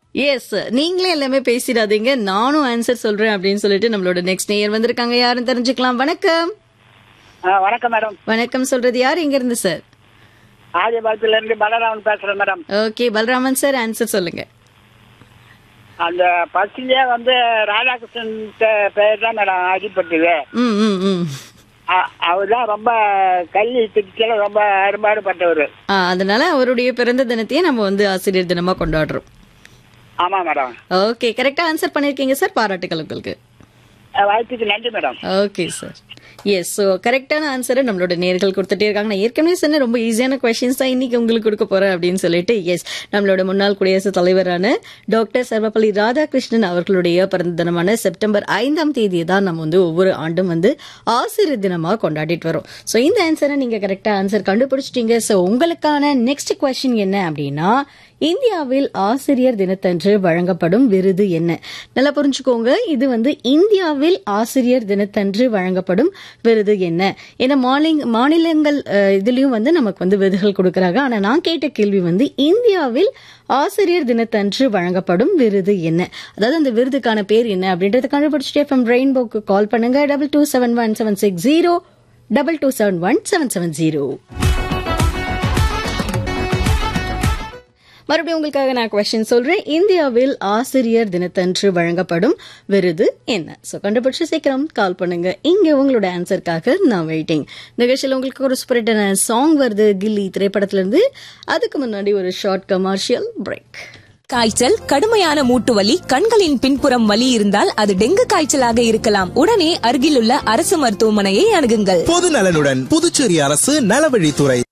S நீங்களே எல்லாமே பேசிடாதீங்க நானும் ஆன்சர் சொல்றேன் அப்படின்னு சொல்லிட்டு நம்மளோட நெக்ஸ்ட் நேயர் வந்திருக்காங்க யாரும் தெரிஞ்சுக்கலாம் வணக்கம் ஆ, வணக்கம் மேடம் வணக்கம் சொல்றது யார் எங்க இருந்து சார் ஆதிபாளத்துல இருந்து பலராமன் பேசுறேன் madam okay Balaraman sir answer சொல்லுங்க அந்த பஸ்லயே வந்து ராதாகிருஷ்ணன் பே- பேர் தான் மேடம் அடிப்பட்டது ம் ம் ம் அவர் தான் ரொம்ப கல்வி திட்டத்துல ரொம்ப அரும்பாடுபட்டவர் ஆ, அதனால அவருடைய பிறந்த தினத்தையே நம்ம வந்து ஆசிரியர் தினமா கொண்டாடுறோம் ஆமா மேடம் ஓகே கரெக்டா ஆன்சர் பண்ணிருக்கீங்க சார் பாராட்டுகள் உங்களுக்கு அஹ், வாய்ப்புக்கு நன்றி madam okay sir yes so கரெக்டான ஆன்சரை நம்மளோட நேர்கள் கொடுத்துட்டே இருக்காங்க நான் ஏற்கனவே சொன்ன ரொம்ப ஈஸியான கொஸ்டின்ஸ் தான் இன்னைக்கு உங்களுக்கு கொடுக்க போறேன் அப்படின்னு சொல்லிட்டு எஸ் நம்மளோட முன்னாள் குடியரசுத் தலைவரான டாக்டர் சர்வப்பள்ளி ராதாகிருஷ்ணன் அவர்களுடைய பிறந்த தினமான செப்டம்பர் ஐந்தாம் தேதியை தான் நம்ம வந்து ஒவ்வொரு ஆண்டும் வந்து ஆசிரியர் தினமா கொண்டாடிட்டு வரோம் ஸோ இந்த ஆன்சரை நீங்க கரெக்டா ஆன்சர் கண்டுபிடிச்சிட்டீங்க ஸோ உங்களுக்கான நெக்ஸ்ட் கொஸ்டின் என்ன அப்படின்னா இந்தியாவில் ஆசிரியர் தினத்தன்று வழங்கப்படும் விருது என்ன நல்லா புரிஞ்சுக்கோங்க இது வந்து இந்தியாவில் ஆசிரியர் தினத்தன்று வழங்கப்படும் விருது என்ன ஏன்னா மாநில மாநிலங்கள் அஹ், இதுலயும் வந்து நமக்கு வந்து விருதுகள் கொடுக்கறாங்க ஆனா நான் கேட்ட கேள்வி வந்து இந்தியாவில் ஆசிரியர் தினத்தன்று வழங்கப்படும் விருது என்ன அதாவது அந்த விருதுக்கான பேர் என்ன அப்படின்றத கண்டுபிடிச்சிட்டு எஃப்எம் ரெயின்போக்கு கால் பண்ணுங்க double two seven one seven six zero double two seven one seven seven zero மறுபடியும் உங்களுக்காக நான் கொஸ்டின் சொல்றேன் இந்தியாவில் ஆசிரியர் தினத்தன்று வழங்கப்படும் விருது என்ன சோ கண்டுபிடிச்சு சீக்கிரம் கால் பண்ணுங்க இங்க உங்களோட ஆன்சருக்காக நான் வெயிட்டிங் நிகழ்ச்சியில் உங்களுக்கு ஒரு ஸ்பிரிட்டான சாங் வருது கில்லி திரைப்படத்துல இருந்து அதுக்கு முன்னாடி ஒரு ஷார்ட் கமர்ஷியல் பிரேக் காய்ச்சல் கடுமையான மூட்டு வலி கண்களின் பின்புறம் வலி இருந்தால் அது டெங்கு காய்ச்சலாக இருக்கலாம் உடனே அருகிலுள்ள அரசு மருத்துவமனையை அணுகுங்கள் பொது நலனுடன் புதுச்சேரி அரசு நலவழித்துறை